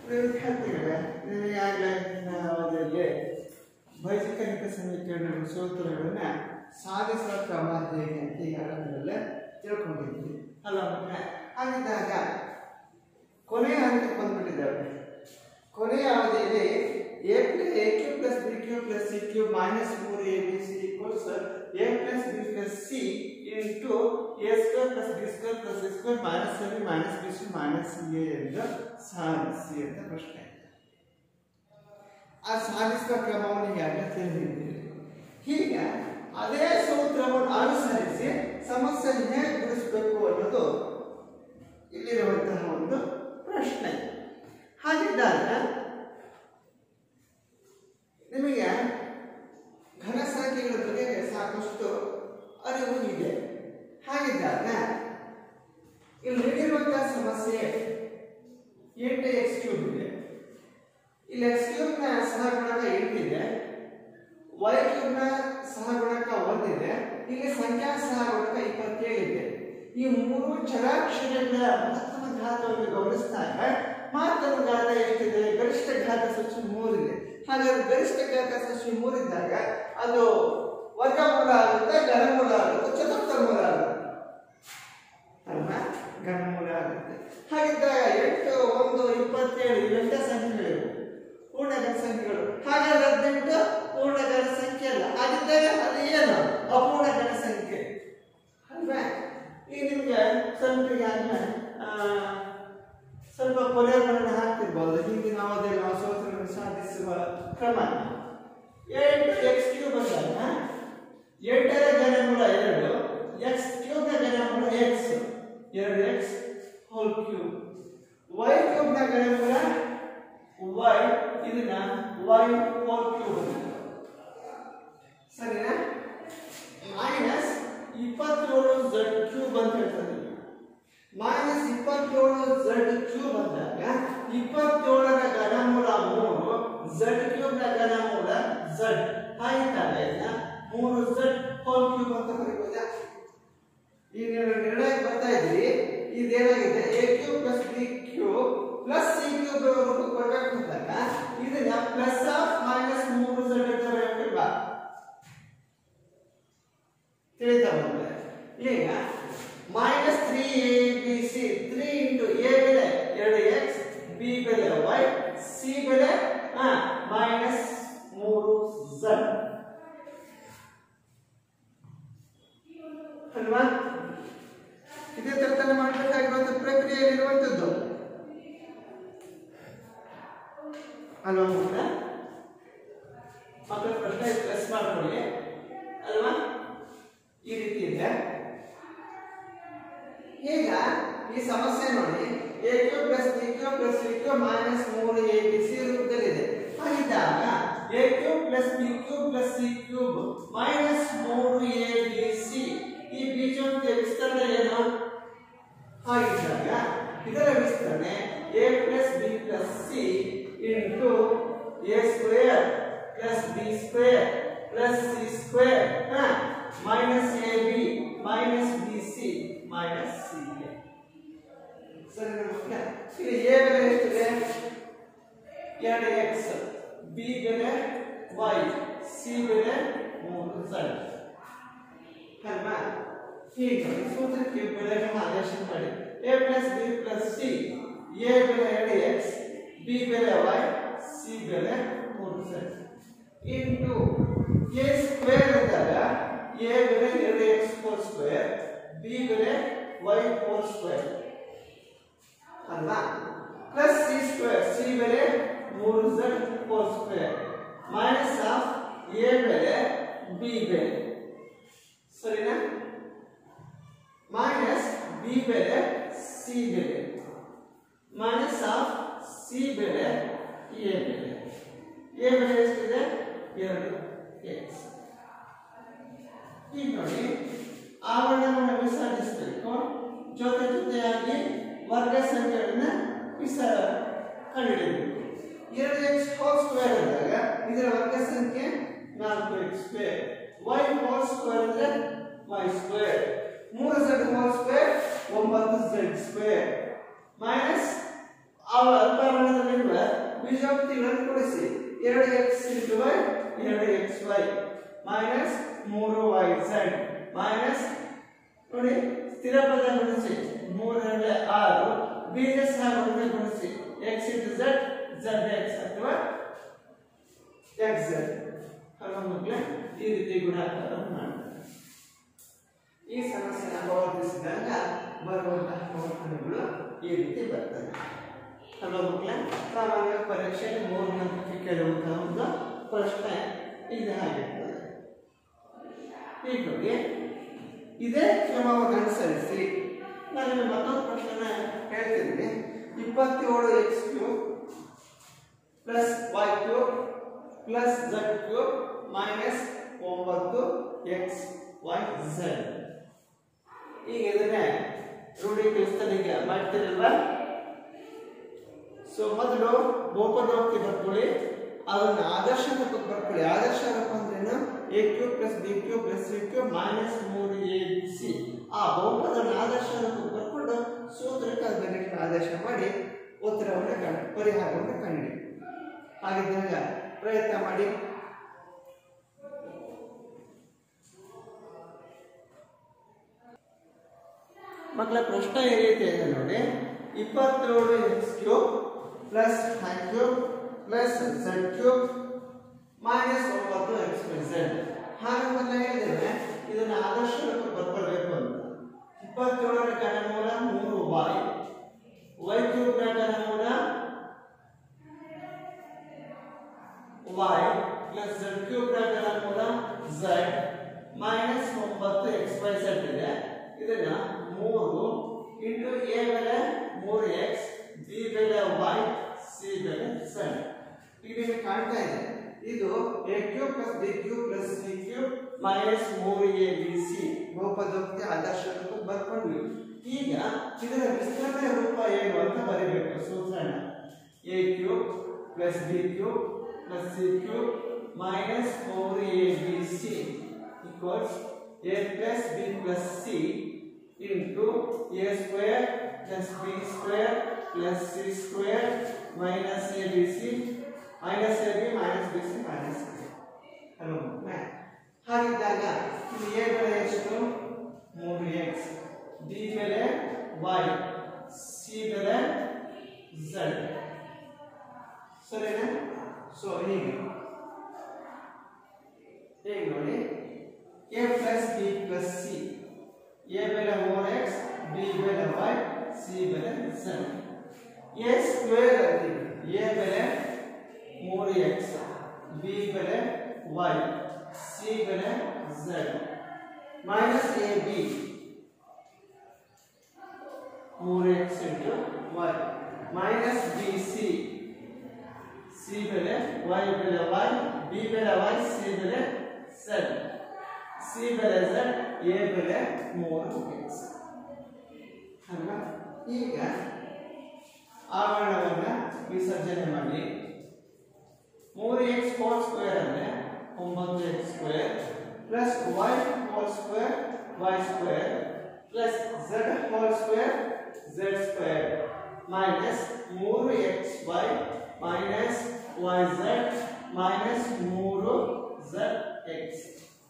ವಿದ್ಯಾರ್ಥಿಗಳೇ ನಿಮಗಾಗಲೇ ಅವಧಿಯಲ್ಲಿ ಬೈಸಿಕನಿಕ ಸಮೀಕರಣಗಳ ಸೂತ್ರಗಳನ್ನ ಸಾಧಿಸುವ ಕ್ರಮ ಹೇಗೆ ಅಂತ ಈ ಆರಂಭದಲ್ಲೇ ತಿಳ್ಕೊಂಡಿದ್ವಿ ಅಲ್ಲ ಮಕ್ಕಳೇ ಹಾಗಿದ್ದಾಗ ಕೊನೆಯ ಹಂತಕ್ಕೆ ಬಂದ್ಬಿಟ್ಟಿದ್ದಾವೆ ಕೊನೆಯ ಅವಧಿಯಲ್ಲಿ a plus a cube plus B cube plus C cube minus ಮೂರು A B C equals A plus B plus C into A square plus B square plus C square minus A B minus B C minus a ಎಂದು ಸಾಧಿಸಿ ಅಂತ ಪ್ರಶ್ನೆ ಆ ಸಾಧಿಸುವ ಕ್ರಮವನ್ನು ಈಗಾಗಲೇ ತಿಳಿದಿದ್ದೀರಿ ಹೀಗೆ ಅದೇ ಸೂತ್ರವನ್ನು ಅನುಸರಿಸಿ ಸಮಸ್ಯೆಯನ್ನು ಹೇಗೆ ಬಿಡಿಸಬೇಕು ಅನ್ನೋದು ಇಲ್ಲಿರುವಂತಹ ಒಂದು ಪ್ರಶ್ನೆ ಹಾಗಿದ್ದಾಗ ನಿಮಗೆ ಘನ ಸಂಖ್ಯೆಗಳ ಬಗ್ಗೆ ಸಾಕಷ್ಟು ಅರಿವು ಇದೆ ಹಾಗಿದ್ದಾಗ ಇಲ್ಲಿ ನೀಡಿರುವಂತಹ ಸಮಸ್ಯೆ ಎಂಟು ಎಕ್ಸ್ ಕ್ಯೂಬ್ ಇದೆ ಇಲ್ಲಿ ಎಕ್ಸ್ ಕ್ಯೂಬ್ನ ಸಹಗುಣಕ ಎಂಟಿದೆ ವೈ ಕ್ಯೂಬ್ನ ಸಹಗುಣಕ ಒಂದಿದೆ ಇಲ್ಲಿ ಸಂಖ್ಯಾ ಸಹಗುಣಕ ಇಪ್ಪತ್ತೇಳಿದೆ ಈ ಮೂರು ಚರಾಕ್ಷರಗಳ ಮಹತ್ತಮ ಘಾತವನ್ನು ಗಮನಿಸಿದಾಗ ಮಹತ್ತಮ ಘಾತ ಎಷ್ಟಿದೆ ಗರಿಷ್ಠ ಘಾತ ಸೂಚಿ ಮೂರಿದೆ ಹಾಗಾದ್ರೆ ಗರಿಷ್ಠ ಘಾತ ಸೂಚಿ ಮೂರಿದ್ದಾಗ ಅದು ವರ್ಗಮೂಲ ಆಗುತ್ತೆ ಘನಮೂಲ ಆಗುತ್ತೆ ಚತುರ್ಥ ಮೂಲ ಆಗುತ್ತೆ ಅಲ್ವಾ ಘನಮೂಲ ಆಗುತ್ತೆ ಹಾಗಿದ್ದಾಗ ಎಂಟು ಒಂದು ಇಪ್ಪತ್ತೇಳು ಇವೆಂಟ ಸಂಖ್ಯೆಗಳಿವೆ ಪೂರ್ಣಗಣ ಸಂಖ್ಯೆಗಳು ಹಾಗಾದ್ರೆ ಹದಿನೆಂಟು ಪೂರ್ಣಗಣ ಸಂಖ್ಯೆ ಅಲ್ಲ ಹಾಗಿದ್ದಾಗ ಅದು ಏನು ಅಪೂರ್ಣಗಣ ಸಂಖ್ಯೆ ಅಲ್ವಾ ಈಗ ನಿಮ್ಗೆ ಸ್ವಲ್ಪ ಈಗಾಗಲೇ ಸ್ವಲ್ಪ ಕೊಲೆಗಳನ್ನು ಹಾಕ್ತಿರ್ಬೋದು ಹಿಂದಿನ ಅವಧಿಯಲ್ಲಿ ನಾವು ಸೂತ್ರಗಳನ್ನು ಸಾಧಿಸುವ ಕ್ರಮ ಎಂಟು ಎಕ್ಸ್ ಕ್ಯೂಬ್ ಅಂದಾಗ ಎಂಟರ ಘನಮೂಲ ಎರಡು ಎಕ್ಸ್ ಕ್ಯೂಬ್ನ ಘನಮೂಲ ಎಕ್ಸ್ ಎರಡು ಎಕ್ಸ್ ಹೋಲ್ ಕ್ಯೂಬ್ ವೈ ಕ್ಯೂಬ್ನ ಘನಮೂಲ ವೈ ಇದನ್ನ ವೈ ಹೋಲ್ ಕ್ಯೂಬ್ ಅಂತ ಸರಿನಾ ಮೈನಸ್ ಇಪ್ಪತ್ತೇಳು ಝಡ್ ಕ್ಯೂಬ್ ಅಂತ ಹೇಳ್ತಾರೆ ಮೈನಸ್ ಇಪ್ಪತ್ತೇಳು ಝಡ್ ಕ್ಯೂಬ್ ಅಂದಾಗ ಇಪ್ಪತ್ತೇಳರ ಘನಮೂಲ ಮೂರು ಝಡ್ ಕ್ಯೂಬ್ ನ ಘನಮೂಲ ಝಡ್ ಹಾಗಿದ್ದಾಗ ಇದನ್ನ ಮೂರು ಝಡ್ ಹೋಲ್ ಕ್ಯೂಬ್ ಅಂತ ಬರೀಬೋದಾ ಈಗ ನೀವು ನಿರ್ಣಯಕ್ಕೆ ಬರ್ತಾ ಇದ್ರಿ ಇದೇನಾಗಿದೆ a cube plus B cube plus C cube ರೂಪಕ್ಕೆ ಬರ್ಬೇಕು ಅಂದಾಗ ಇದನ್ನ ಪ್ಲಸ್ ಆಫ್ ಮೈನಸ್ ಮೂರು ಝಡ್ ಅಂತ ಬರೆಯಬೇಕಲ್ವಾ ತಿಳಿತಾ ಬಂದ್ರೆ ಈಗ minus three a B c three into a ಬೆಲೆ ಎರಡು ಎಕ್ಸ್ ಬಿ ಬೆಲೆ ವೈ ಸಿ ಬೆಲೆ ಮೈನಸ್ ಮೂರು ಝಡ್ ಅಲ್ವಾ ಇದೇ ತರತನೆ ಮಾಡಬೇಕಾಗಿರುವಂತ ಪ್ರಕ್ರಿಯೆಯಲ್ಲಿರುವಂಥದ್ದು ಅಲ್ವಾ ಮಕ್ಕಳ ಮಕ್ಕಳ ಪ್ರಶ್ನೆ ಪ್ರೆಸ್ ಮಾಡ್ಕೊಳ್ಳಿ ಅಲ್ವಾ ಈ ರೀತಿ ಇದೆ ಈಗ ಈ ಸಮಸ್ಯೆ ನೋಡಿ a cube plus B cube plus C cube minus ಮೂರು ಎ ಬಿ ಸಿ ರೂಪದಲ್ಲಿದೆ ಹಾಗಿದ್ದಾಗ a cube plus B cube plus C cube minus ಮೂರು ಎ ಬಿ ಸಿ ಈ ಬೀಜೋಕ್ತಿಯ ವಿಸ್ತರಣೆ ಏನು ಹಾಗಿದ್ದಾಗ ಇದರ ವಿಸ್ತರಣೆ a plus B plus C into A square plus B square plus C square minus A B minus B C minus c a ಸರಿ ನಮಸ್ಕಾರ ಇಲ್ಲಿ ಎ ಬೆಲೆ ಎಷ್ಟಿದೆ ಎರಡು ಎಕ್ಸ್ ಬಿ ಬೆಲೆ ವೈ ಸಿ ಬೆಲೆ ಮೂರು ಝಡ್ ಅಲ್ವಾ ಹೀಗೆ ಸೂತ್ರಕ್ಕೆ ಬೆಲೆಗಳನ್ನು ಆದೇಶ ಮಾಡಿ a plus B plus C A ಬೆಲೆ ಎರಡು ಎಕ್ಸ್ ಬಿ ಬೆಲೆ ವೈ ಸಿ ಬೆಲೆ ಮೂರು ಝಡ್ ಇಂಟು ಎ ಸ್ಕ್ವೇರ್ ಅಂದಾಗ ಎ ಬೆಲೆ ಎರಡು ಎಕ್ಸ್ ಫೋರ್ ಸ್ಕ್ವೇರ್ ಬಿ ಬೆಲೆ ವೈ ಫೋರ್ ಸ್ಕ್ವೇರ್ ಅಲ್ವಾ ಪ್ಲಸ್ ಸಿ ಸ್ಕ್ವೇರ್ ಸಿ ಬೆಲೆ ಮೂರು z four square minus of a ಬೆಲೆ ಬಿ ಬೆಲೆ ಸರಿನಾ ಮೈನಸ್ ಬಿ ಬೆಲೆ ಸಿ ಬೆಲೆ ಮೈನಸ್ ಆಫ್ ಸಿ ಬೆಲೆ ಎ ಬೆಲೆ ಎ ಬೆಲೆ ಎಷ್ಟಿದೆ ಎರಡು ಎಕ್ಸ್ ಈಗ ನೋಡಿ ಆವರಣವನ್ನು ವಿಸರ್ಜಿಸಬೇಕು ಜೊತೆ ಜೊತೆಯಾಗಿ ವರ್ಗ ಸಂಖ್ಯೆಗಳನ್ನ ವಿಸ ಕಂಡುಹಿಡಿಯಬೇಕು ಎರಡು ಎಕ್ಸ್ ಹೋಲ್ ಸ್ಕ್ವೇರ್ ಅಂದಾಗ ಇದರ ವರ್ಗ ಸಂಖ್ಯೆ ನಾಲ್ಕು x square Y whole square ಅಂದ್ರೆ ವೈ ಸ್ಕ್ವೇರ್ ಮೂರು ಝಡ್ ಹೋಲ್ ಸ್ಕ್ವೇರ್ ಒಂಬತ್ತು ಝಡ್ ಸ್ಕ್ವೇರ್ ಮೈನಸ್ ಅವ ಅಲ್ಪವರ್ಣದಲ್ಲಿರುವ ಬೀಜೋಕ್ತಿಗಳನ್ನು ಕೂಡಿಸಿ ಎರಡು ಎಕ್ಸ್ ಇಂಟು ವೈ ಎರಡು ಎಕ್ಸ್ ವೈ ಮೈನಸ್ ಮೂರು ವೈ ಝೆಡ್ ಮೈನಸ್ ನೋಡಿ ಸ್ಥಿರ ಪದ ಗುಣಿಸಿ ಮೂರರಲ್ಲಿ ಆರು ಬೀಜ ಸಹಗುಣಕ್ಕೆ ಗುಣಿಸಿ x into z z x ಅಥವಾ ಎಕ್ಸ್ ಝೆಡ್ ಅಲ್ವಾ ಮಕ್ಕಳೇ ಈ ರೀತಿ ಗುಣಾಕಾರವನ್ನು ಮಾಡ್ತಾರೆ ಈ ಸಮಸ್ಯೆನ ಪ್ರವರ್ತಿಸಿದಾಗ ಬರುವಂತಹ ಮೌಲ್ಯಗಳು ಈ ರೀತಿ ಬರ್ತವೆ ಅಲ್ವಾ ಮಕ್ಕಳೇ ಸಾಮಾನ್ಯ ಪರೀಕ್ಷೆಯಲ್ಲಿ ಮೂರು ಹಂತಕ್ಕೆ ಕೇಳುವಂತಹ ಒಂದು ಪ್ರಶ್ನೆ ಇದು ಆಗಿರ್ತದೆ ಈಗ ನೋಡಿ ಇದೇ ಕ್ರಮವನ್ನು ಅನುಸರಿಸಿ ನಾನು ನಿಮಗೆ ಮತ್ತೊಂದು ಪ್ರಶ್ನೆನ ಹೇಳ್ತಿದ್ದೀನಿ ಇಪ್ಪತ್ತೇಳು x cube plus Y cube plus Z cube minus ಒಂಬತ್ತು ಎಕ್ಸ್ ವೈ ಝೆಡ್ ಈಗ ಇದನ್ನೇ ರೂಢೀಕರಿಸ್ತಾನೀಗ ಮಾಡ್ತೀರಲ್ವಾ ಸೊ ಮೊದಲು ಬಹುಪದೋಕ್ತಿ ಬರ್ಕೊಳ್ಳಿ ಅದನ್ನ ಆದರ್ಶ ರೂಪಕ್ಕೆ ಬರ್ಕೊಳ್ಳಿ ಆದರ್ಶ ರೂಪ ಅಂದ್ರೇನು a cube plus B cube plus C cube minus ಮೂರು ಎ ಬಿ ಸಿ ಆ ಬಹುಪದನ ಆದರ್ಶ ರೂಪಕ್ಕೆ ಬರ್ಕೊಂಡು ಸೂತ್ರಕ್ಕೆ ಅದನ್ನ ಆದೇಶ ಮಾಡಿ ಉತ್ತರವನ್ನು ಕಂಡು ಪರಿಹಾರವನ್ನು ಕಂಡು ಹಾಗಿದ್ದಾಗ ಪ್ರಯತ್ನ ಮಾಡಿ ಮಕ್ಕಳ ಪ್ರಶ್ನೆ ಈ ರೀತಿ ಇದೆ ನೋಡಿ ಇಪ್ಪತ್ತೇಳು x cube plus y cube plus Z cube minus ಒಂಬತ್ತು ಎಕ್ಸ್ ಪ್ಲಸ್ ಝೆಡ್ ಹಾಗೆ ಮೊದಲ ಹೇಳಿದ್ದೇವೆ ಇದನ್ನ ಆದರ್ಶ ರೂಪಕ್ಕೆ ಬರ್ಕೊಳ್ಬೇಕು ಅಂತ ಇಪ್ಪತ್ತೇಳರ ಘನಮೂಲ ಮೂರು ವೈ ವೈ ಕ್ಯೂಬ್ನ ಘನಮೂಲ ವೈ ಪ್ಲಸ್ ಝೆಡ್ ಕ್ಯೂಬ್ನ ಘನಮೂಲ ಝೆಡ್ ಮೈನಸ್ ಒಂಬತ್ತು ಎಕ್ಸ್ ವೈ ಝೆಡ್ ಇದೆ ಇದನ್ನ ಮೂರು ಇಂಟು ಎ ಬೆಲೆ ಮೂರು ಎಕ್ಸ್ ಬಿ ಬೆಲೆ ವೈ ಸಿ ಬೆಲೆ ಝೆಡ್ ಈಗ ನಿಮಗೆ ಕಾಣ್ತಾ ಇದೆ ಇದು a cube plus B cube plus C cube minus ಮೂರು ಎ ಬಿ ಸಿ ಬಹುಪದೋಕ್ತಿ ಆದರ್ಶ ರೂಪ ಬರ್ಕೊಂಡ್ವಿ ಈಗ ಇದರ ವಿಸ್ತರಣೆ ರೂಪ ಏನು ಅಂತ ಬರೀಬೇಕು ಸೂತ್ರನ a cube plus B cube plus C cube minus four A B C equals A plus B plus C into A square plus B square plus C square minus A B C minus A B minus B C minus hello ಹಾಗಿದ್ದಾಗ ಇದು A ಬೆಲೆ ಎಷ್ಟು ಮೂರು X B ಬೆಲೆ Y C ಬೆಲೆ Z ಸರಿನಾ so ಹೀಗೆ ಹೇಗೆ ನೋಡಿ A plus B plus C A ಬೆಲೆ ಮೂರು ಎಕ್ಸ್ ಬಿ ಬೆಲೆ ವೈ ಸಿ ಬೆಲೆ ಝೆಡ್ ಎ ಸ್ಕ್ವೇರ್ ಅಂತೀವಿ ಎ ಬೆಲೆ ಮೂರು ಎಕ್ಸ್ ಬಿ ಬೆಲೆ ವೈ ಸಿ ಬೆಲೆ ಝೆಡ್ ಮೈನಸ್ ಎ ಬಿ ಮೂರು X into Y minus B C C ಬೆಲೆ ವೈ ಬೆಲೆ ವೈ ಬಿ ಬೆಲೆ ವೈ ಸಿ ಬೆಲೆ ಝೆಡ್ ಸಿ ಬೆಲೆ ಝೆಡ್ ಎ ಬೆಲೆ ಮೂರು ಎಕ್ಸ್ ಅಲ್ವಾ ಈಗ ಆವರಣವನ್ನು ವಿಸರ್ಜನೆ ಮಾಡಿ ಮೂರು ಎಕ್ಸ್ ಹೋಲ್ ಸ್ಕ್ವೇರ್ ಅಂದರೆ ಒಂಬತ್ತು X square plus Y whole square Y square plus Z whole square Z square minus ಮೂರು X Y minus Y Z minus ಮೂರು ಝೆಡ್ ಎಕ್ಸ್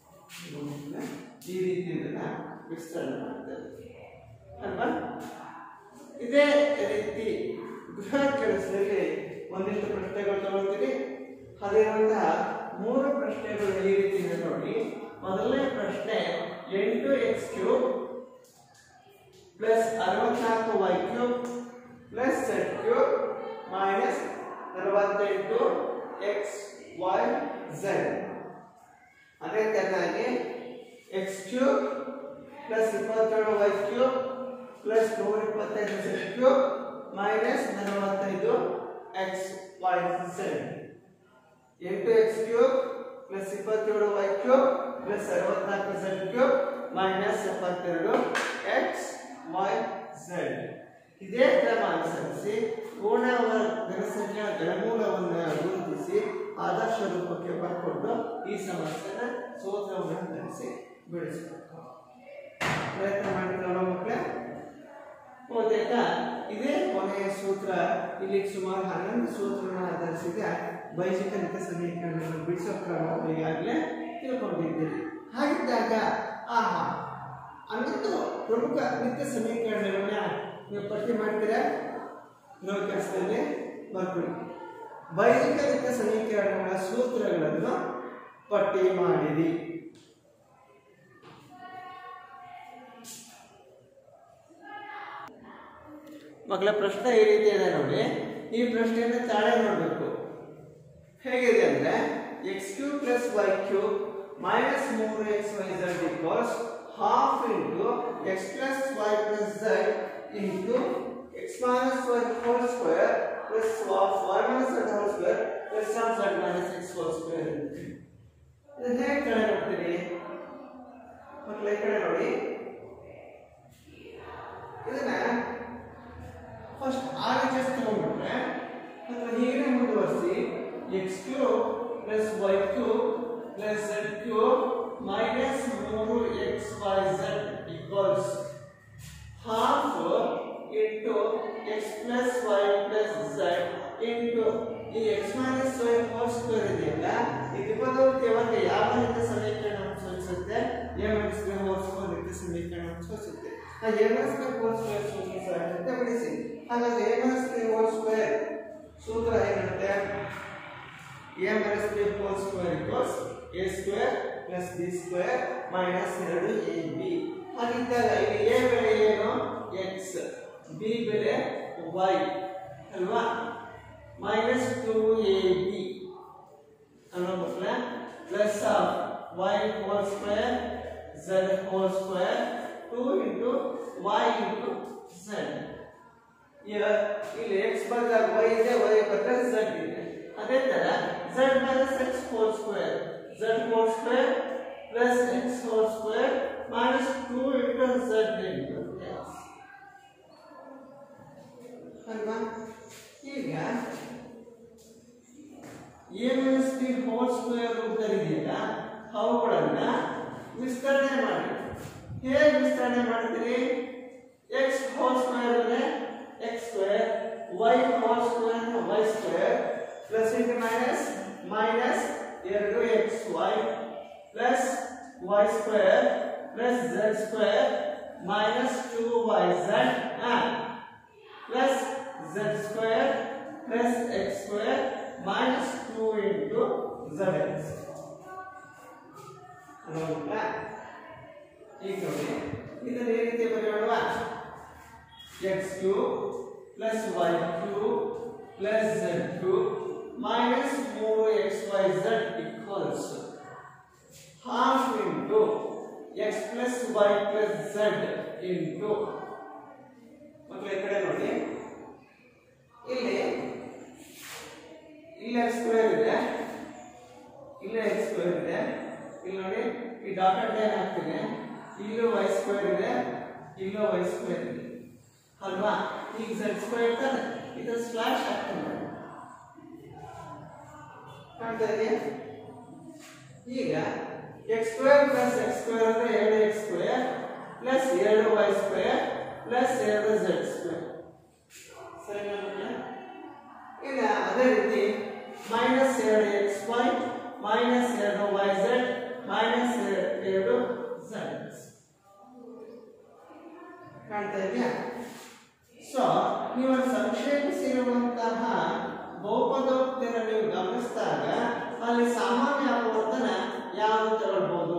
ಈ ರೀತಿ ಇದನ್ನ ವಿಸ್ತರಣೆ ಮಾಡ್ತೇವೆ ಅಲ್ವಾ ಇದೇ ರೀತಿ ಗೃಹ ಕೆಲಸದಲ್ಲಿ ಒಂದಿಷ್ಟು ಪ್ರಶ್ನೆಗಳು ತಗೊಳ್ತೀರಿ ಅದಿರುವಂತಹ ಮೂರು ಪ್ರಶ್ನೆಗಳು ಈ ರೀತಿ ಇದೆ ನೋಡಿ ಮೊದಲನೇ ಪ್ರಶ್ನೆ ಎಂಟು ಎಕ್ಸ್ ಕ್ಯೂಬ್ ಪ್ಲಸ್ ಅರವತ್ನಾಲ್ಕು Y cube plus Z cube minus ನಲವತ್ತೆಂಟು ಎಕ್ಸ್ ವೈ ಝೆಡ್ ಅದೇ ತೆರನಾಗಿ ಎಕ್ಸ್ ಕ್ಯೂಬ್ ಪ್ಲಸ್ ಇಪ್ಪತ್ತೇಳು ವೈ ಕ್ಯೂಬ್ ಪ್ಲಸ್ ನೂರ ಇಪ್ಪತ್ತೈದು ಝೆಡ್ ಕ್ಯೂಬ್ ಮೈನಸ್ ನಲವತ್ತೈದು ಎಕ್ಸ್ ವೈ ಝೆಡ್ ಎಂಟು ಎಕ್ಸ್ ಕ್ಯೂಬ್ ಪ್ಲಸ್ ಇಪ್ಪತ್ತೇಳು ವೈ ಕ್ಯೂಬ್ ಪ್ಲಸ್ ಅರವತ್ನಾಲ್ಕು ಝೆಡ್ ಕ್ಯೂಬ್ ಮೈನಸ್ ಎಪ್ಪತ್ತೆರಡು ಎಕ್ಸ್ ವೈ ಝೆಡ್ ಇದೇ ಕ್ರಮ ಅನುಸರಿಸಿ ಪೂರ್ಣವ ಜನಸಂಖ್ಯಾ ಗಣಮೂಲವನ್ನು ಗುರುತಿಸಿ ಆದರ್ಶ ರೂಪಕ್ಕೆ ಬರ್ಕೊಂಡು ಈ ಸಮಸ್ಯೆನ ಸೂತ್ರವನ್ನು ಧರಿಸಿ ಬಿಡಿಸಬೇಕು ಪ್ರಯತ್ನ ಮಾಡಿದ್ರಲ್ಲ ಮಕ್ಕಳೇ ಬಹುತೇಕ ಇದೇ ಕೊನೆಯ ಸೂತ್ರ ಇಲ್ಲಿ ಸುಮಾರು ಹನ್ನೊಂದು ಸೂತ್ರಗಳನ್ನು ಆಧರಿಸಿದ ಬೈಜಿಕಲಿಕ ಸಮೀಕರಣಗಳನ್ನು ಬಿಡಿಸೋ ಕ್ರಮವನ್ನು ಈಗಾಗಲೇ ತಿಳ್ಕೊಂಡಿದ್ದೀರಿ ಹಾಗಿದ್ದಾಗ ಆಹಾ ಹನ್ನೊಂದು ಪ್ರಮುಖ ನಿತ್ಯ ಸಮೀಕರಣಗಳನ್ನ ನೀವು ಪಟ್ಟಿ ಮಾಡ್ತೀರಾ ಕೆಲಸದಲ್ಲಿ ಬರ್ಕೊಳ್ಳಿ ಬೈಜಿಕಲಿಕ ಸಮೀಕರಣಗಳ ಸೂತ್ರಗಳನ್ನು ಪಟ್ಟಿ ಮಾಡಿರಿ ಮಕ್ಕಳ ಪ್ರಶ್ನೆ ಈ ರೀತಿ ಇದೆ ನೋಡಿ ಈ ಪ್ರಶ್ನೆಯನ್ನು ತಾಳೆ ನೋಡಬೇಕು ಹೇಗಿದೆ ಅಂದ್ರೆ X cube plus Y cube minus ಮೂರು X Y Z equals half into X plus Y plus Z into X minus Y whole square plus Y minus Z whole square plus some Z minus X whole square ಇದನ್ನ ಹೇಗೆ ಕೆಳಗೆ ನೋಡ್ತೀರಿ ಮಕ್ಕಳ ಈ ಕಡೆ ನೋಡಿ ಇದನ್ನ ಫಸ್ಟ್ ಆರ್ ಎಚ್ ಎಸ್ ತಗೊಂಡ್ಬಿಟ್ರೆ ಅಥವಾ ಹೀಗೆ ಮುಂದುವರಿಸಿ X cube plus Y cube plus Z cube minus ಮೂರು X Y Z equals half into X plus Y plus Z into ಈ X minus Y whole square ಇದೆಯಲ್ಲ ಈ ದ್ವಿಪದೋಕ್ತಿ ಯಾವಾಗ ಯಾವ ರೀತಿಯ ಸಮೀಕರಣವನ್ನು ಸೂಚಿಸುತ್ತೆ A minus B whole square ರೀತಿಯ ಸಮೀಕರಣವನ್ನು ಸೂಚಿಸುತ್ತೆ ಆ A minus B whole square ಸೂಚಿಸುವ ಅಂತ ಬಿಡಿಸಿ ಹಾಗಾದ್ರೆ A minus B whole square ಸೂತ್ರ ಏನಿರುತ್ತೆ A minus B whole square equals A square plus B square minus ಎರಡು ಎ ಬಿ ಹಾಗಿದ್ದಾಗ ಇಲ್ಲಿ ಎ ಬೆಲೆ ಏನು ಎಕ್ಸ್ ಬಿ ಬೆಲೆ ವೈ ಅಲ್ವಾ ಮೈನಸ್ ಟು ಎ ಬಿ ಅನ್ನೋ ಮಕ್ಕಳ plus of Y whole square Z whole square two into Y into Z ಇಲ್ಲಿ ಎಕ್ಸ್ ಬದಲಾಗಿ ವೈ ಇದೆ ವೈ ಬದಲಾಗಿ ಝಡ್ ಇದೆ ಅದೇ ತರ Z minus X whole square Z whole square plus X whole square minus two into Z into X ಅಲ್ವಾ ಈಗ A minus B whole square ರೂಪದಲ್ಲಿದೆಯಲ್ಲ ಅವುಗಳನ್ನ ವಿಸ್ತರಣೆ ಮಾಡಿ ಹೇಗೆ ವಿಸ್ತರಣೆ ಮಾಡ್ತೀರಿ ಎಕ್ಸ್ ಹೋಲ್ ಸ್ಕ್ವೇರ್ ಅಂದ್ರೆ X square Y whole square ಅಂದ್ರೆ Y square plus into minus minus ಎರಡು X Y plus Y square plus Z square minus two Y Z plus Z square plus X square minus two into Z X ಈಗ ನೋಡಿ ಇದನ್ನ ಈ ರೀತಿ ಬರೆಯೋಣ X cube plus Y cube plus Z cube minus ಮೂರು X Y Z equals half into X plus Y plus Z into ಮಕ್ಕಳ ಈ ಕಡೆ ನೋಡಿ ಇಲ್ಲಿ ಇಲ್ಲಿ ಎಕ್ಸ್ ಸ್ಕ್ವೇರ್ ಇದೆ ಇಲ್ಲಿ ಎಕ್ಸ್ ಸ್ಕ್ವೇರ್ ಇದೆ ಇಲ್ಲಿ ನೋಡಿ ಈ ಡಾಟೆಡ್ ಲೈನ್ ಹಾಕ್ತೀನಿ ಇಲ್ಲೂ ವೈ ಸ್ಕ್ವೇರ್ ಇದೆ ಇಲ್ಲೂ ವೈ ಸ್ಕ್ವೇರ್ ಇದೆ ಅಲ್ವಾ ಈಗ ಝಡ್ ಸ್ಕ್ವೇರ್ ತಾನೆ ಇದು ಸ್ಲಾಶ್ ಹಾಕ್ತೀನಿ ನೋಡಿ. ಕಾಣ್ತಾ ಇದೆಯಾ ಈಗ X square plus X square ಅಂದ್ರೆ ಎರಡು ಎಕ್ಸ್ ಸ್ಕ್ವೇರ್ ಪ್ಲಸ್ ಎರಡು ವೈ ಸ್ಕ್ವೇರ್ ಪ್ಲಸ್ ಎರಡು ಝಡ್ ಸ್ಕ್ವೇರ್ ಸರಿನಾ ಮಕ್ಕಳೇ? ಇಲ್ಲ ಅದೇ ರೀತಿ ಮೈನಸ್ ಎರಡು ಎಕ್ಸ್ ವೈ ಮೈನಸ್ ಎರಡು ವೈ ಝಡ್ ಮೈನಸ್ ಎರಡು ಝಡ್ ಕಾಣ್ತಾ ಇದೆಯಾ ಸೊ ನೀವು ಸಂಕ್ಷೇಪಿಸಿರುವಂತಹ ಬಹುಪದೋಕ್ತಿಯನ್ನು ನೀವು ಗಮನಿಸಿದಾಗ ಅಲ್ಲಿ ಸಾಮಾನ್ಯ ಅಪವರ್ತನ ಯಾವುದು ತಗೊಳ್ಬಹುದು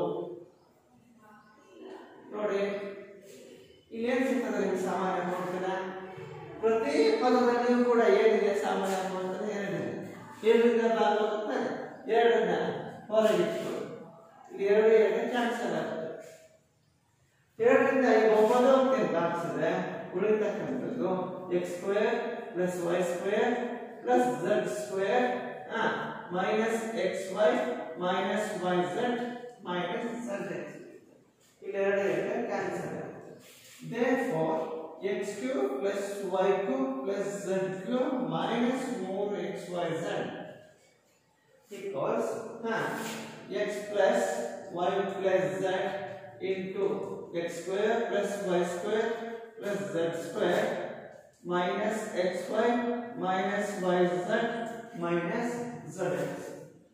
ನೋಡಿ ಇಲ್ಲೇನ್ ಸಿಗ್ತದೆ ನಿಮ್ಗೆ ಸಾಮಾನ್ಯ ಅಪವರ್ತನ ಪ್ರತಿ ಪದದಲ್ಲಿಯೂ ಕೂಡ ಏನಿದೆ ಸಾಮಾನ್ಯ ಅಪವರ್ತನ ಏನಿದೆ ಏಳರಿಂದ ಭಾಗವಹಿಸ್ತಾರೆ ಎರಡನ್ನ ಹೊರಗಿಟ್ಟು ಇಲ್ಲಿ ಎರಡು ಎರಡು ಕ್ಯಾನ್ಸಲ್ ಆಗುತ್ತೆ ಎರಡರಿಂದ ಈ ಒಬ್ಬದೋಕ್ತಿ ಅಂತ ಹಾಕ್ಸಿದ್ರೆ ಉಳಿತಕ್ಕಂಥದ್ದು X square plus Y square plus Z square minus X Y minus Y Z minus Z X ಇಲ್ಲಿ ಎರಡು ಎರಡು ಕ್ಯಾನ್ಸಲ್ ಆಗುತ್ತೆ therefore x cube plus y cube plus z cube minus 4xyz equals huh, x plus y plus z into x square plus y square plus z square minus X Y minus Y Z minus Z X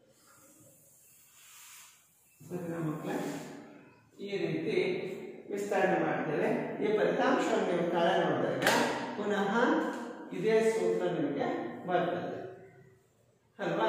ಸರಿನಾ ಮಕ್ಕಳೇ ಈ ರೀತಿ ವಿಸ್ತರಣೆ ಮಾಡ್ತೇವೆ ಈ ಫಲಿತಾಂಶವನ್ನು ನೀವು ತಾಳೆ ನೋಡಿದಾಗ ಪುನಃ ಇದೇ ಸೂತ್ರ ನಿಮಗೆ ಬರ್ತದೆ ಅಲ್ವಾ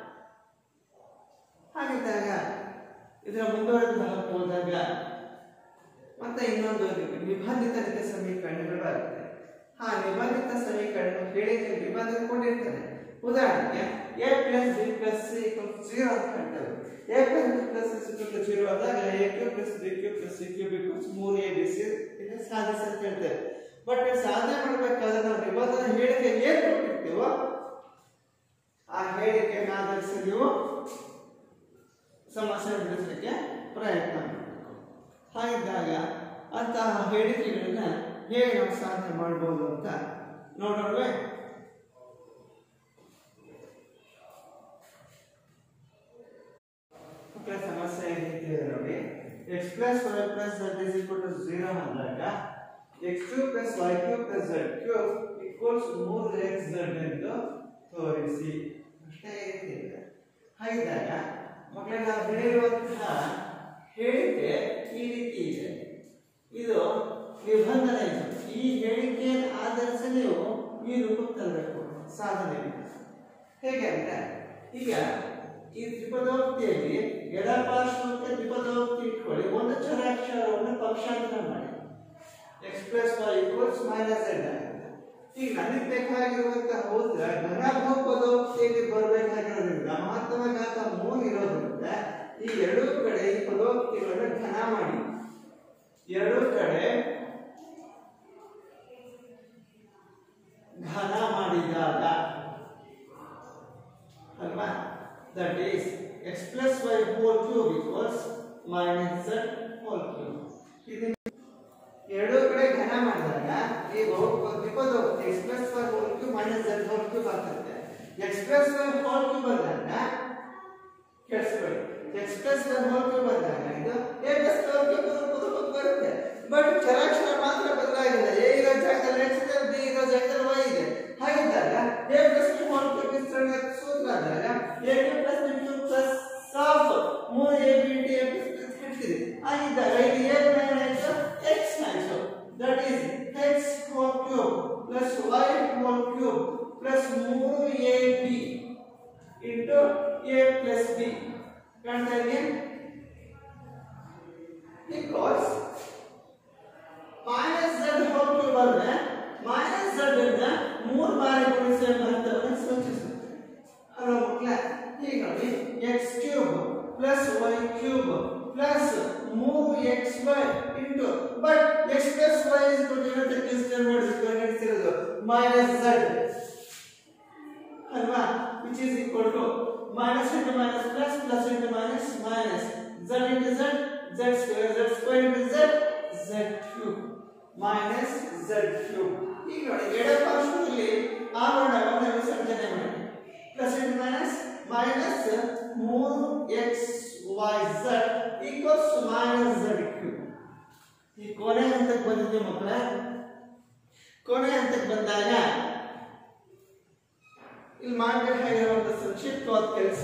ಹಾಗಿದ್ದಾಗ ಇದರ ಮುಂದುವರೆದ ಭಾಗಕ್ಕೆ ಹೋದಾಗ ಮತ್ತೆ ಇನ್ನೊಂದು ನಿಬಂಧಿತ ರೀತಿಯ ಸಮೀಕರಣಗಳು ಬರುತ್ತೆ ಹಾ ನಿಬಂಧಿತ ಸಮೀಕರಣ ಹೇಳಿಕೆ ನಿಬಂಧನೆ ಕೊಟ್ಟಿರ್ತಾರೆ ಉದಾಹರಣೆಗೆ A plus B plus C zero ಅಂತ ಹೇಳ್ತೇವೆ A plus B plus C ಸಿಕ್ಕಲು ಜೀರೋ ಆದಾಗ A cube plus B cube plus C cube because ಮೂರು ಎ ಬಿ ಸಿ ಇದನ್ನ ಸಾಧಿಸಿ ಅಂತ ಹೇಳ್ತೇವೆ ಬಟ್ ನೀವು ಸಾಧನೆ ಮಾಡಬೇಕಾದ್ರೆ ನಾವು ನಿಬಂಧನೆ ಹೇಳಿಕೆ ಏನು ಕೊಟ್ಟಿರ್ತೀವೋ ಆ ಹೇಳಿಕೆಯನ್ನು ಆಧರಿಸಿ ನೀವು ಸಮಸ್ಯೆ ಬಿಡಿಸಲಿಕ್ಕೆ ಪ್ರಯತ್ನ ಮಾಡಬೇಕು ಹಾಗಿದ್ದಾಗ ಅಂತಹ ಹೇಳಿಕೆಗಳನ್ನ ಹೇಗೆ ನಾವು ಸಾಧನೆ ಮಾಡ್ಬೋದು ಅಂತ ನೋಡೋಣವೇ ಮಕ್ಕಳ ಸಮಸ್ಯೆ ಈ ರೀತಿ ಇದೆ ನೋಡಿ X plus Y plus Z is equal to zero ಅಂದಾಗ X cube plus Y cube plus Z cube equals ಮೂರು ಎಕ್ಸ್ ಝಡ್ ಎಂದು ತೋರಿಸಿ ಅಷ್ಟೇ ಇದೆ ಹಾಗಿದ್ದಾಗ ಮಕ್ಕಳೇ ನಾವು ಹೇಳಿರುವಂತಹ ಹೇಳಿಕೆ ಈ ರೀತಿ ಇದೆ ಇದು ನಿಬಂಧನೆ ಇದು ಈ ಹೇಳಿಕೆಯನ್ನು ಆಧರಿಸಿ ನೀವು ಈ ರೂಪಕ್ಕೆ ತರಬೇಕು ಸಾಧನೆ ಹೇಗೆ ಅಂದ್ರೆ ಈಗ ಈ ತ್ರಿಪದೋಕ್ತಿಯಲ್ಲಿ ಎಡಪಾರ್ಶ್ವಕ್ಕೆ ತ್ರಿಪದೋಕ್ತಿ ಇಟ್ಕೊಳ್ಳಿ ಒಂದು ಚರಾಕ್ಷರವನ್ನು ಪಕ್ಷಾಂತರ ಮಾಡಿ X plus Y equals minus Z ಆಗುತ್ತೆ ಈಗ ನನಗೆ ಬೇಕಾಗಿರುವಂತಹ ಉತ್ತರ ಘನಭೋ ಪದೋಕ್ತಿಯಲ್ಲಿ ಬರಬೇಕಾಗಿರೋದ್ರಿಂದ ಮಹತ್ವ ಘಾತ ಮೂರು ಇರೋದ್ರಿಂದ ಈ ಎರಡೂ ಕಡೆ ಈ ಪದೋಕ್ತಿಗಳನ್ನು ಘನ ಮಾಡಿ ಎರಡೂ ಕಡೆ ಘನ ಮಾಡಿದಾಗ ಅಲ್ವಾ that is X plus Y whole cube equals minus Z whole cube ಇದು ಎರಡೂ ಕಡೆ ಘನ ಮಾಡಿದಾಗ ಈಗ ತ್ರಿಪದೋಕ್ತಿ X plus Y whole cube minus Z whole cube ಆಗ್ತದೆ X plus Y whole cube ಬಂದಾಗ ಕೆಡಿಸ್ಕೊಳ್ಳಿ X plus Y whole cube ಬಂದಾಗ ಇದು ಎ ಪ್ಲಸ್ ಹೋಲ್ ಕ್ಯೂಬ್ ರೂಪಕ್ಕೆ ಬರುತ್ತೆ ಬಟ್ ಚರಾಕ್ಷರ ಮಾತ್ರ ಬದಲಾಗಿಲ್ಲ ಎ ಇರೋ ಜಾಗದಲ್ಲಿ ಎಕ್ಸ್ ಇದೆ ಬಿ ಇರೋ ಜಾಗದಲ್ಲಿ ವೈ ಇದೆ ಹಾಗಿದ್ದಾಗ A plus B whole cube ವಿಸ್ತರಣೆ ಸೂತ್ರ ಆದಾಗ A cube plus B cube plus ಸಾಫ್ ಮೂರು A B T A plus ಹೇಳ್ತೀರಿ ಹಾಗಿದ್ದಾಗ ಇಲ್ಲಿ ಎ ಪ್ರಯಾಣ ಆಯ್ತು ಎಕ್ಸ್ ಆಯ್ತು that is X whole cube plus Y whole cube plus ಮೂರು A B into A plus B ಕಾಣ್ತಾ ಇದೆಯಾ equals minus Z whole cube ಅಂದ್ರೆ ಮೈನಸ್ ಝಡ್ ಇಂದ ಮೂರು ಬಾರಿ ಗುಣಿಸುವ ಮಹತ್ವವನ್ನು ಸೂಚಿಸುತ್ತೆ ಹಲೋ ಮಕ್ಕಳ ಈಗ ನೋಡಿ X cube plus Y cube plus ಮೂರು X Y into but X plus Y is ಇರತಕ್ಕ ಮಾಡಿಸಿರೋದು ಮೈನಸ್ ಝಡ್ ಅಲ್ವಾ which is equal to minus into minus plus plus into minus minus Z into Z Z square Z square into Z Z cube minus Z cube ಈಗ ನೋಡಿ ಎಡಪಾರ್ಶ್ವದಲ್ಲಿ ಆವರಣವನ್ನು ವಿಸರ್ಜನೆ ಮಾಡಿ plus into minus minus ಮೂರು X Y Z equals minus Z cube ಈ ಕೊನೆ ಹಂತಕ್ಕೆ ಬಂದಿದ್ದೀವಿ ಮಕ್ಕಳ ಕೊನೆ ಹಂತಕ್ಕೆ ಬಂದಾಗ ಇಲ್ಲಿ ಮಾಡಬೇಕಾಗಿರುವಂತ ಸಂಕ್ಷಿಪ್ತವಾದ ಕೆಲಸ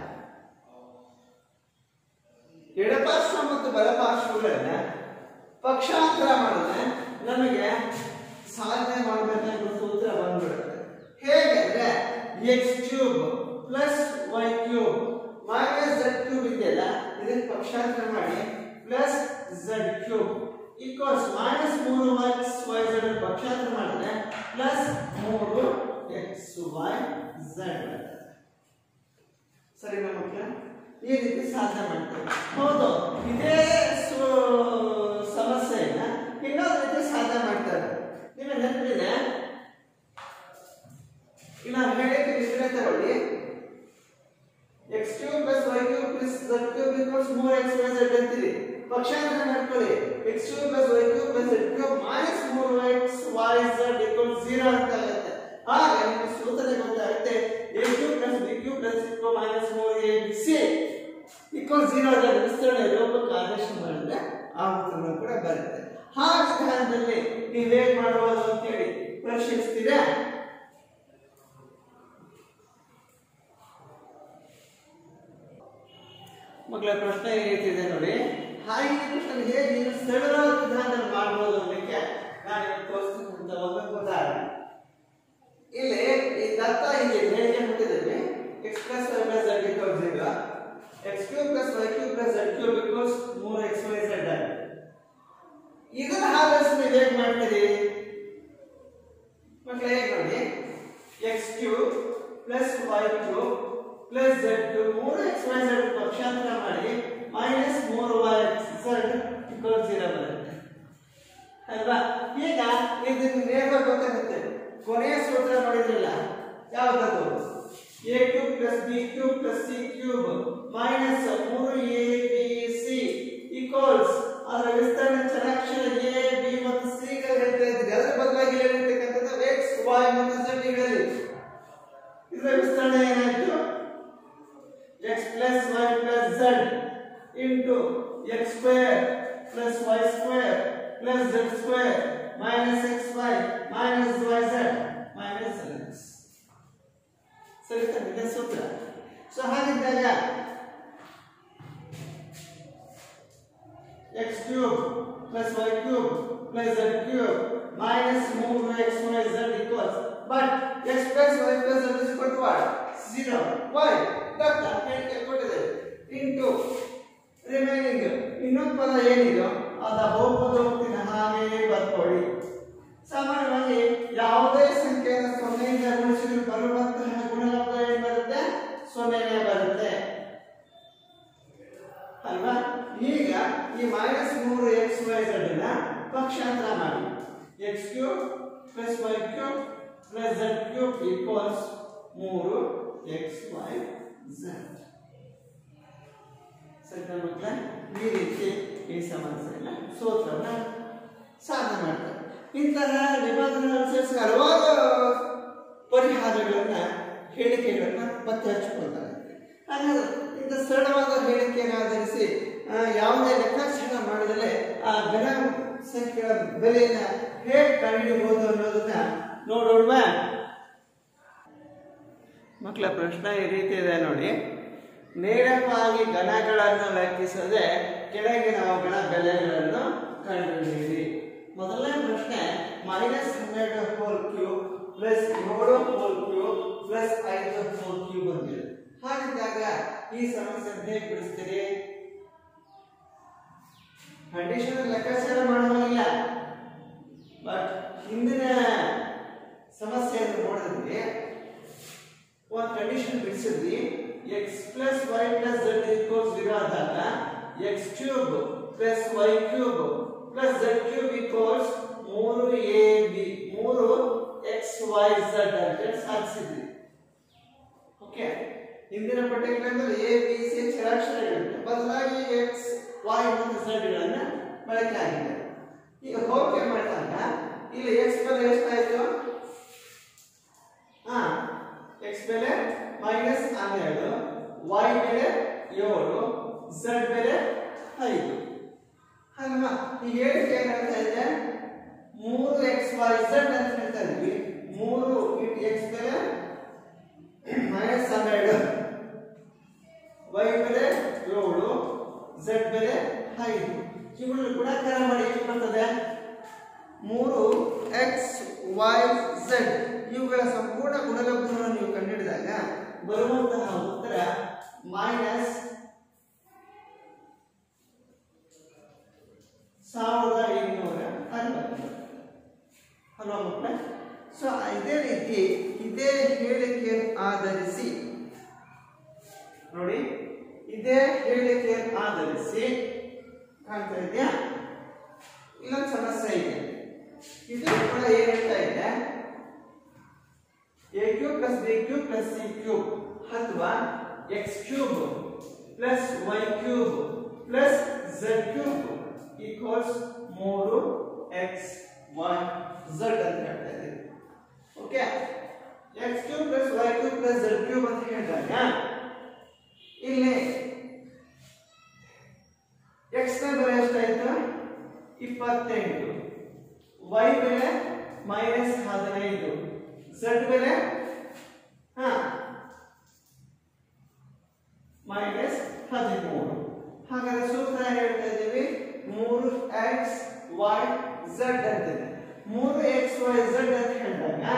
ಎಡಪಾರ್ಶ್ವ ಮತ್ತು ಬಲಪಾರ್ಶ್ವಗಳನ್ನ ಪಕ್ಷಾಂತರ ಮಾಡಿದ್ರೆ ನಮಗೆ ಸಾಧನೆ ಮಾಡಬೇಕಾಗಿರೋ ಸೂತ್ರ ಬಂದ್ಬಿಡುತ್ತೆ ಹೇಗೆಂದ್ರೆ X cube plus Y cube minus Z cube ಇದೆಯಲ್ಲ ಇದನ್ನ ಪಕ್ಷಾಂತರ ಮಾಡಿ plus Z cube equals minus ಮೂರು ಎಕ್ಸ್ ವೈ ಝಡ್ ಪಕ್ಷಾಂತರ ಮಾಡಿದ್ರೆ ಪ್ಲಸ್ ಮೂರು ಎಕ್ಸ್ ವೈ ಝಡ್ ಸರಿ ಮಕ್ಕಳ ಈ ರೀತಿ ಸಾಧನೆ ಮಾಡ್ತೇವೆ ಹೌದು ಇದೇ ಸು- ಸಮಸ್ಯೆಯನ್ನ ಇನ್ನೊಂದು ರೀತಿ ಸಾಧನೆ ಮಾಡ್ತಾರೆ ನಿಮಗೆ ನೆನಪಿದೆ ಈಗ ನಾವು ಹೇಳಿಕೆ ಇದನ್ನೇ ತಗೊಳ್ಳಿ X cube plus Y cube plus Z cube equals ಮೂರ್ ಎಕ್ಸ್ ವೈ ಝಡ್ ಅಂತೀರಿ ಪಕ್ಷಾಂತರ ಮಾಡ್ಕೊಳ್ಳಿ X cube plus Y cube plus Z cube minus ಮೂರು X Y Z equals zero ಅಂತ ಆಗುತ್ತೆ ಆಗ ನಿಮಗೆ ಸೂತ್ರ ಗೊತ್ತಾಗುತ್ತೆ A cube plus B cube plus equal minus ಮೂರು A B C equal zero ಅದರ ವಿಸ್ತರಣೆ ರೂಪಕ್ಕೆ ಆದೇಶ ಮಾಡಿದ್ರೆ ಆ ಉತ್ತರಗಳು ಕೂಡ ಬರುತ್ತೆ ಆ ವಿಧಾನದಲ್ಲಿ ನೀವು ಹೇಗೆ ಮಾಡಬಹುದು ಅಂತೇಳಿ ಪರಿಶೀಲಿಸ್ತೀರಾ ಮಕ್ಕಳ ಪ್ರಶ್ನೆ ಈ ರೀತಿ ಇದೆ ನೋಡಿ ಹಾಗೆ ಈ ಪ್ರಶ್ನೆ ಹೇಗೆ ನೀವು ಸರಳವಾದ ವಿಧಾನದಲ್ಲಿ ಮಾಡ್ಬೋದು ಅನ್ನೋಕ್ಕೆ ನಾನು ಇವತ್ತು ತೋರಿಸ್ತಕ್ಕಂಥ ಒಂದು ಉದಾಹರಣೆ ಇಲ್ಲಿ ಈ ದತ್ತ ಹೀಗೆ ಹೇಗೆ ಹುಟ್ಟಿದ್ದೇವೆ X plus Y plus Z equal zero X cube plus Y cube plus Z cube equals ಮೂರು ಎಕ್ಸ್ ವೈ ಝಡ್ ಆಗಿದೆ ಇದನ್ನ ಹಾಗಲ್ಸ್ ನೀವು ಹೇಗೆ ಮಾಡ್ತೀರಿ ಮಕ್ಕಳು ಹೇಗೆ ನೋಡಿ X cube plus Y cube plus Z cube ಮೂರು ಎಕ್ಸ್ ವೈ ಝಡ್ ಪಕ್ಷಾಂತರ ಮಾಡಿ ಮೈನಸ್ ಮೂರು ವೈ ಝಡ್ ಇಕ್ವಲ್ ಜೀರೋ ಬರುತ್ತೆ ಅಲ್ವಾ ಈಗ ಇದನ್ನು ನೇರವಾಗಿ ಗೊತ್ತಾಗುತ್ತೆ ಕೊನೆಯ ಸೂತ್ರ ನೋಡಿದ್ರಲ್ಲ ಯಾವ್ದದು A cube plus B cube plus C cube minus ಮೂರು ಎ ಬಿ ಸಿ ಈಕ್ವಲ್ಸ್ ಅದರ ವಿಸ್ತರಣೆ ಚರಾಕ್ಷರ ಎ ಬಿ ಮತ್ತು ಸಿ ಗಳಿರ್ತಾ ಇದ್ರೆ ಅದರ ಬದಲಾಗಿ ಹೇಳಿರ್ತಕ್ಕಂಥದ್ದು ಎಕ್ಸ್ ವೈ ಮತ್ತು ಝಡ್ ಗಳಲ್ಲಿ ಇದರ ವಿಸ್ತರಣೆ ಏನಾಯ್ತು X plus Y plus Z into X square plus Y square plus Z square minus X Y minus Y Z minus X ಸರಿ ತಾನೆ ಸೂತ್ರ ಸೊ ಹಾಗಿದ್ದಾಗ X cube plus Y cube plus Z cube minus ಮೂರು X Y Z equals but X plus Y plus Z is equal to what zero Y ದತ್ತ ಹೇಳಿಕೆ ಕೊಟ್ಟಿದೆ into remaining ಇನ್ನೊಂದು ಪದ ಏನಿದೆಯೋ ಅದ ಬಹುಪದೋಕ್ತಿನ ಹಾಗೆ ಬರ್ಕೊಳ್ಳಿ ಸಾಮಾನ್ಯವಾಗಿ ಯಾವುದೇ ಸಂಖ್ಯೆಯನ್ನು ಸೊನ್ನೆಯಿಂದ ಗುಣಿಸಿದ್ರು ಬರುವಂತಹ ಗುಣಲಬ್ಧ ಏನು ಬರುತ್ತೆ ಸೊನ್ನೆನೇ ಬರುತ್ತೆ ಅಲ್ವಾ ಈಗ ಈ ಮೈನಸ್ ಮೂರು ಎಕ್ಸ್ ವೈ ಝಡ್ ನ ಪಕ್ಷಾಂತರ ಮಾಡಿ X cube plus Y cube plus Z cube equals ಮೂರು ಎಕ್ಸ್ ವೈ ಝಡ್ ಸರಿ ಮಕ್ಕಳ ಈ ರೀತಿ ಈ ಸಮಸ್ಯೆಯನ್ನ ಸೂತ್ರವನ್ನ ಸಾಧನೆ ಮಾಡ್ತಾರೆ ಇಂತಹ ನಿಬಂಧನೆ ಅನುಸರಿಸಿ ಹಲವಾರು ಪರಿಹಾರಗಳನ್ನ ಹೇಳಿಕೆಗಳನ್ನ ಪತ್ತೆ ಹಚ್ಚಿಕೊಳ್ತಾರೆ ಹಾಗಾದ್ರೆ ಇಂಥ ಸರಳವಾದ ಹೇಳಿಕೆಯನ್ನು ಆಧರಿಸಿ ಆ, ಯಾವುದೇ ಲೆಕ್ಕಾಚಾರ ಮಾಡಿದರೆ ಆ ಘನ ಸಂಖ್ಯೆಗಳ ಬೆಲೆಯನ್ನ ಹೇಗೆ ಕಂಡುಹಿಡಿಯಬಹುದು ಅನ್ನೋದನ್ನ ನೋಡೋಣ ಮಕ್ಕಳ ಪ್ರಶ್ನೆ ಈ ರೀತಿ ಇದೆ ನೋಡಿ ನೇರವಾಗಿ ಘನಗಳನ್ನು ಲೆಕ್ಕಿಸದೆ ಕೆಳಗಿನ ಅವುಗಳ ಬೆಲೆಗಳನ್ನು ಕಂಡುಹಿಡಿಯಿರಿ ಮೊದಲನೇ ಪ್ರಶ್ನೆ ಮೈನಸ್ ಹನ್ನೆರಡು ಹೋಲ್ ಕ್ಯೂಬ್ ಪ್ಲಸ್ ಏಳು ಹೋಲ್ ಕ್ಯೂಬ್ ಪ್ಲಸ್ ಐದು ಹೋಲ್ ಕ್ಯೂಬ್ ಬಂದಿದೆ ಹಾಗಿದ್ದಾಗ ಈ ಸಮಸ್ಯೆ ಹೇಗೆ ಬಿಡಿಸ್ತೀರಿ ಕಂಡೀಷನ್ ಲೆಕ್ಕಾಚಾರ ಮಾಡುವಾಗಿಲ್ಲ ಬಟ್ ಹಿಂದಿನ ಸಮಸ್ಯೆಯನ್ನು ನೋಡಿದ್ರೆ ಒಂದು ಕಂಡೀಷನ್ ಬಿಡಿಸಿದ್ವಿ X plus Y plus Z equals zero ಆದಾಗ X cube plus Y cube plus Z cube equals ಮೂರು ಎ ಬಿ ಮೂರು ಎಕ್ಸ್ ವೈ ಝಡ್ ಅಂತ ಸಾಧಿಸಿದ್ವಿ ಓಕೆ ಹಿಂದಿನ ಪಠ್ಯಗಳಲ್ಲಿ ಎ ಬಿ ಸಿ ಚರಾಕ್ಷರಗಳಿವೆ ಬದಲಾಗಿ ಎಕ್ಸ್ ವೈ ಮತ್ತು ಝಡ್ಗಳನ್ನು ಬಳಕೆ ಆಗಿದೆ ಈಗ ಹೋಲಿಕೆ ಮಾಡಿದಾಗ ಇಲ್ಲಿ ಎಕ್ಸ್ ಬೆಲೆ ಎಷ್ಟಾಯಿತು ಹಾ ಎಕ್ಸ್ ಬೆಲೆ ಮೈನಸ್ ಹನ್ನೆರಡು ವೈ ಬೆಲೆ ಏಳು ಝಡ್ ಬೆಲೆ ಐದು ಅಲ್ವಾ ಈ ಹೇಳಿಕೆ ಏನ್ ಹೇಳ್ತಾ ಇದೆ ಮೂರು ಎಕ್ಸ್ ವೈ ಝಡ್ ಅಂತ ಹೇಳ್ತಾ ಇದ್ವಿ ಮೂರು ಇಂಟು ಎಕ್ಸ್ ಬೆಲೆ ಮೈನಸ್ ಹನ್ನೆರಡು ವೈ ಬೆಲೆ ಏಳು ಝಡ್ ಬೆಲೆ ಐದು ಇವುಗಳು ಗುಣಾಕಾರ ಮಾಡಿ ಎಷ್ಟು ಬರ್ತದೆ ಮೂರು ಎಕ್ಸ್ ವೈ ಝಡ್ ಇವುಗಳ ಸಂಪೂರ್ಣ ಗುಣಲಬ್ಧವನ್ನು ನೀವು ಕಂಡುಹಿಡಿದಾಗ ಬರುವಂತಹ ಉತ್ತರ ಮೈನಸ್ ಸಾವಿರದ ಐನೂರ ಅರವತ್ತು ಅಲ್ವಾ ಮಕ್ಕಳ ಸೊ ಇದೇ ರೀತಿ ಇದೇ ಹೇಳಿಕೆಯನ್ನು ಆಧರಿಸಿ ನೋಡಿ ಇದೇ ಹೇಳಿಕೆಯನ್ನು ಆಧರಿಸಿ ಕಾಣ್ತಾ ಇದೆಯಾ ಇಲ್ಲೊಂದು ಸಮಸ್ಯೆ ಇದೆ ಇದು ಕೂಡ ಏನ್ ಹೇಳ್ತಾ ಇದೆ A cube plus B cube plus C cube ಅಥವಾ X cube plus Y cube plus Z cube equals ಮೂರು ಎಕ್ಸ್ ವೈ ಝಡ್ ಅಂತ ಹೇಳ್ತಾ ಇದ್ದೀವಿ okay X cube plus Y cube plus Z cube ಅಂತ ಹೇಳಿದಾಗ ಇಲ್ಲಿ ಎಕ್ಸ್ ನ ಬೆಲೆ ಎಷ್ಟಾಯ್ತು ಇಪ್ಪತ್ತೆಂಟು ವೈ ಬೆಲೆ ಮೈನಸ್ ಹದಿನೈದು ಝಡ್ ಬೆಲೆ ಹಾ ಮೈನಸ್ ಹದಿಮೂರು ಹಾಗಾದ್ರೆ ಸೂತ್ರ ಏನ್ ಹೇಳ್ತಾ ಇದ್ದೀವಿ ಮೂರು ಎಕ್ಸ್ ವೈ ಝಡ್ ಅಂತಿದೆ ಮೂರು ಎಕ್ಸ್ ವೈ ಝಡ್ ಅಂತ ಹೇಳಿದಾಗ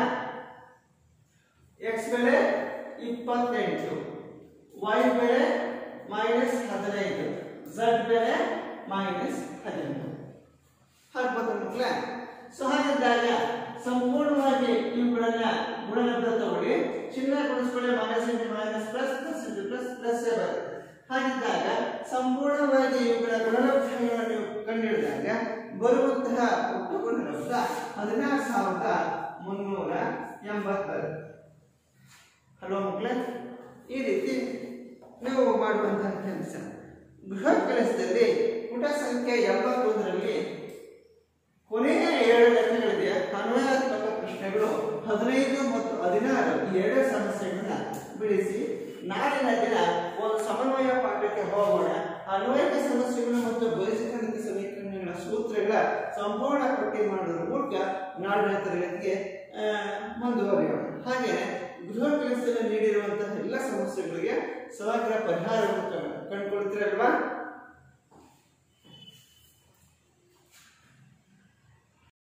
ಎಕ್ಸ್ ಬೆಲೆ ಇಪ್ಪತ್ತೆಂಟು ವೈ ಬೆಲೆ ಮೈನಸ್ ಹದಿನೈದು ಝಡ್ ಬೆಲೆ ಮೈನಸ್ ಹದಿಮೂರು ಹಾಕ್ಬೋದು ಮಕ್ಕಳೇ ಸೊ ಹಾಗಿದ್ದಾಗ ಸಂಪೂರ್ಣವಾಗಿ ಇವುಗಳನ್ನ ಗುಣಲಬ್ಧ ತಗೊಳ್ಳಿ ಚಿಹ್ನೆ ಗುಣಿಸ್ಕೊಳ್ಳಿ minus into minus plus plus into plus plus ಹಾಗಿದ್ದಾಗ ಸಂಪೂರ್ಣವಾಗಿ ಇವುಗಳ ಗುಣಲಬ್ಧಗಳನ್ನು ನೀವು ಕಂಡುಹಿಡಿದಾಗ ಬರುವಂತಹ ಒಟ್ಟು ಗುಣಲಬ್ಧ ಹದಿನಾರು ಸಾವಿರದ ಮುನ್ನೂರ ಎಂಬತ್ತಾರು ಹಲೋ ಮಕ್ಕಳೇ ಈ ರೀತಿ ನಾವು ಮಾಡುವಂತಹ ಕೆಲಸ ಗೃಹ ಕೆಲಸದಲ್ಲಿ ಪುಟ ಸಂಖ್ಯೆ ಎಂಬತ್ತೊಂದರಲ್ಲಿ ಕೊನೆಯ ಏಳು ಲೆಕ್ಕಗಳಿದೆ ಅನ್ವಯಾತ್ಮಕ ಪ್ರಶ್ನೆಗಳು ಹದಿನೈದು ಮತ್ತು ಹದಿನಾರು ಈ ಎರಡು ಸಮಸ್ಯೆಗಳನ್ನ ಬಿಡಿಸಿ ನಾಳಿನ ದಿನ ಒಂದು ಸಮನ್ವಯ ಪಾಠಕ್ಕೆ ಹೋಗೋಣ ಅನ್ವಯಿಕ ಸಮಸ್ಯೆಗಳು ಮತ್ತು ಬಹಿಷ್ಕರಣಿತ ಸಮೀಕರಣಗಳ ಸೂತ್ರಗಳ ಸಂಪೂರ್ಣ ಪಟ್ಟಿ ಮಾಡೋದ್ರ ಮೂಲಕ ನಾಳಿನ ತರಗತಿಗೆ ಆ, ಮುಂದುವರಿಯೋಣ ಹಾಗೆ ಗೃಹ ಕೆಲಸದಲ್ಲಿ ನೀಡಿರುವಂತಹ ಎಲ್ಲ ಸಮಸ್ಯೆಗಳಿಗೆ ಸಮಗ್ರ ಪರಿಹಾರವನ್ನು ಕಂಡುಕೊಳ್ತೀರಲ್ವಾ